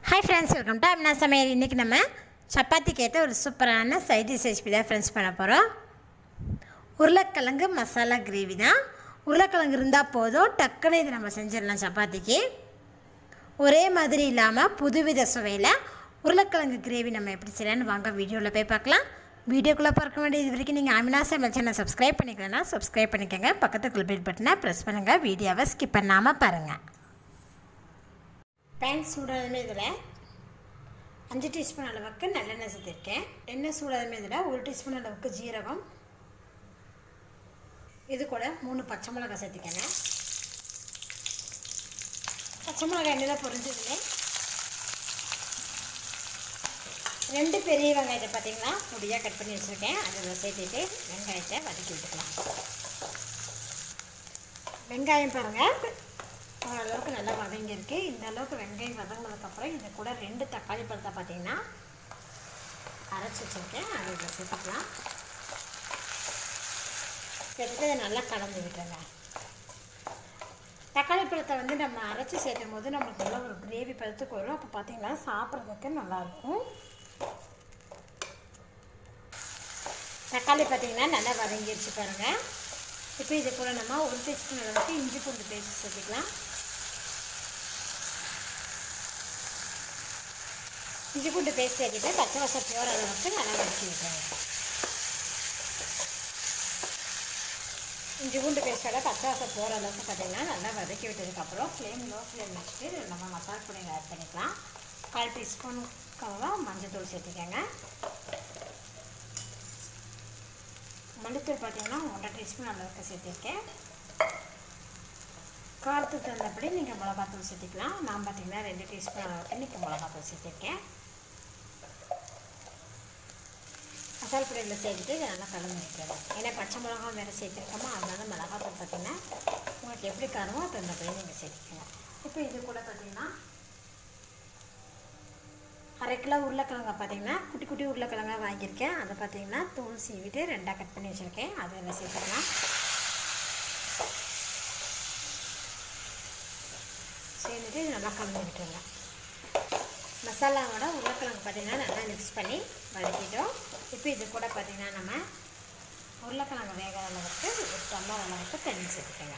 hi friends welcome to Amna சமையல் இன்றைக்கி நம்ம சப்பாத்திக்கு ஏற்ற ஒரு சூப்பரான சைட் டிஷ் ரெசிபி தான் ஃப்ரெண்ட்ஸ் பண்ண போகிறோம் உருளைக்கிழங்கு மசாலா கிரேவி தான் உருளைக்கிழங்கு இருந்தால் போதும் டக்குன்னு இது நம்ம செஞ்சிடலாம் சப்பாத்திக்கு ஒரே மாதிரி இல்லாமல் புதுவித சுவையில் உருளைக்கிழங்கு கிரேவி நம்ம எப்படி செய்யலாம்னு வாங்க வீடியோவில் போய் பார்க்கலாம் வீடியோக்குள்ளே பார்க்க வேண்டிய இது வரைக்கும் நீங்கள் அமினா சமையல் சேனல் சப்ஸ்கிரைப் பண்ணிக்கலன்னா சப்ஸ்கிரைப் பண்ணிக்கோங்க பக்கத்துக்குள்ள பெல் பட்டனை ப்ரெஸ் பண்ணுங்கள் வீடியோவை ஸ்கிப் பண்ணாமல் பாருங்கள் பேன் சூடாதமே இதில் அஞ்சு டீஸ்பூன் அளவுக்கு நல்லெண்ணெய் சேர்த்துருக்கேன் எண்ணெய் சூடாதமே இதில் ஒரு டீஸ்பூன் அளவுக்கு ஜீரகம் இது கூட மூணு பச்சை மிளகாய் சேர்த்துக்கங்க பச்சை மிளகாய் எண்ணெயில் பொரிஞ்சதுலே ரெண்டு பெரிய வெங்காயத்தை பார்த்தீங்கன்னா பொடியாக கட் பண்ணி வச்சுருக்கேன் அதில் சேர்த்துட்டு வெங்காயத்தை வதக்கி விட்டுக்கலாம் வெங்காயம் பாருங்கள் ஓரளவுக்கு நல்லா வதங்கியிருக்கு இந்த அளவுக்கு வெங்காயம் வதங்கினதுக்கப்புறம் இது கூட ரெண்டு தக்காளி பழத்தை பார்த்தீங்கன்னா அரைச்சி வச்சுருக்கேன் அதை இதில் சேர்த்துக்கலாம் சேர்த்துட்டு இதை நல்லா கலந்து விட்டுருங்க தக்காளி பழத்தை வந்து நம்ம அரைச்சி சேர்த்தும் போது நம்மளுக்கு நல்ல ஒரு கிரேவி பழத்துக்கு வரும் அப்போ பார்த்தீங்கன்னா சாப்பிட்றதுக்கு நல்லாயிருக்கும் தக்காளி பார்த்தீங்கன்னா நல்லா வதங்கிடுச்சு பாருங்கள் இப்போ இது கூட நம்ம ஒரு டீஸ்பூன் அளவுக்கு இஞ்சி பூண்டு பேஸ்ட் சேர்த்துக்கலாம் இஞ்சி பூண்டு பேஸ்ட் சேர்த்துட்டு பச்சை வசம் போகிற அளவுக்கு நல்லா வதக்கி விட்டுருங்க இஞ்சி பூண்டு பேஸ்ட்டோட பச்சை வாசம் போகிற அளவுக்கு பார்த்தீங்கன்னா நல்லா வதக்கி விட்டதுக்கப்புறம் ஃப்ளேம் லோ ஃப்ளேம் வச்சுட்டு நம்ம மசாலா பொடியை ஆட் பண்ணிக்கலாம் கால் டீஸ்பூனுக்காக மஞ்சள் தூள் சேர்த்துக்கோங்க மல்லித்தூள் பார்த்தீங்கன்னா ஒன்றரை டீஸ்பூன் அளவுக்கு சேர்த்துருக்கேன் காரத்துக்கு தகுந்தபடி நீங்கள் மிளகாத்தூள் சேர்த்துக்கலாம் நான் பார்த்தீங்கன்னா ரெண்டு டீஸ்பூன் அளவுக்கு இன்றைக்கி மிளகாத்தூள் சேர்த்துருக்கேன் மசால் பொடியில் சேர்த்துட்டு இதை நல்லா கலந்து வைக்கிறேன் ஏன்னா பச்சை மிளகா வேறு சேர்த்துருக்கோமா அதனால மிளகாத்தூள் பார்த்தீங்கன்னா உங்களுக்கு எப்படி காரமோ தகுந்தபடி நீங்கள் சேர்த்துக்கோங்க இப்போ இது கூட பார்த்தீங்கன்னா அரை கிலோ உருளைக்கிழங்க பார்த்தீங்கன்னா குட்டி குட்டி உருளைக்கிழங்கா வாங்கியிருக்கேன் அதை பார்த்தீங்கன்னா தூள் சீவிட்டு ரெண்டாக கட் பண்ணி வச்சுருக்கேன் அதை இதில் சேர்த்துக்கலாம் சேர்ந்துட்டு நல்லா கலந்து விட்டுருங்க மசாலாவோட உருளைக்கிழங்கு பார்த்தீங்கன்னா நல்லா மிக்ஸ் பண்ணி வதக்கிட்டோம் இப்போ இது கூட பார்த்தீங்கன்னா நம்ம உருளைக்கிழங்கு வேகிற அளவுக்கு ஒரு டம்ளர் அளவுக்கு தண்ணி சேர்த்துக்கோங்க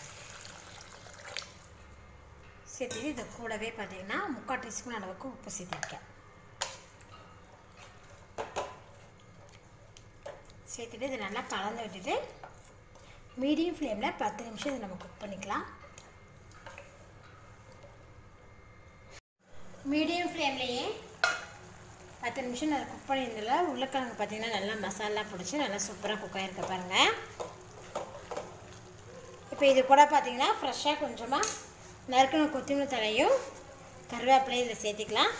சேர்த்துட்டு இது கூடவே பார்த்தீங்கன்னா முக்கால் டீஸ்பூன் அளவுக்கு உப்பு சேர்த்திருக்கேன் சேர்த்துட்டு இது நல்லா கலந்து விட்டுட்டு மீடியம் ஃப்ளேமில் பத்து நிமிஷம் இதை நம்ம குக் பண்ணிக்கலாம் மீடியம் ஃப்ளேம்லேயே பத்து நிமிஷம் நான் குக் பண்ணியிருந்ததில் உருளைக்கிழங்கு பார்த்தீங்கன்னா நல்லா மசாலா பிடிச்சி நல்லா சூப்பராக குக் ஆகிருக்க பாருங்கள் இப்போ இது கூட பார்த்தீங்கன்னா ஃப்ரெஷ்ஷாக கொஞ்சமாக நறுக்கின கொத்தமல்லி தலையும் கருவேப்பிலையும் இதில் சேர்த்திக்கலாம்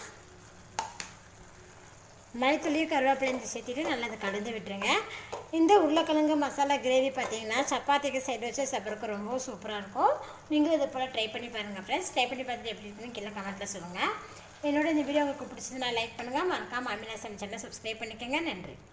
மலைத்துளியும் கருவேப்பிலையும் சேர்த்துட்டு நல்லா அதை கலந்து விட்டுருங்க இந்த உருளைக்கிழங்கு மசாலா கிரேவி பார்த்தீங்கன்னா சப்பாத்திக்கு சைடு வச்சு சாப்பிட்றதுக்கு ரொம்ப சூப்பராக இருக்கும் நீங்களும் இதை போல் ட்ரை பண்ணி பாருங்கள் ஃப்ரெண்ட்ஸ் ட்ரை பண்ணி பார்த்துட்டு எப்படி இருக்குன்னு கீழே கமெண்ட்டில் சொல்லுங்கள் என்னோட இந்த வீடியோ உங்களுக்கு பிடிச்சதுன்னா லைக் பண்ணுங்கள் மறக்காமல் அமினா சமைச்சேன்னா சப்ஸ்கிரைப் பண்ணிக்கோங்க நன்றி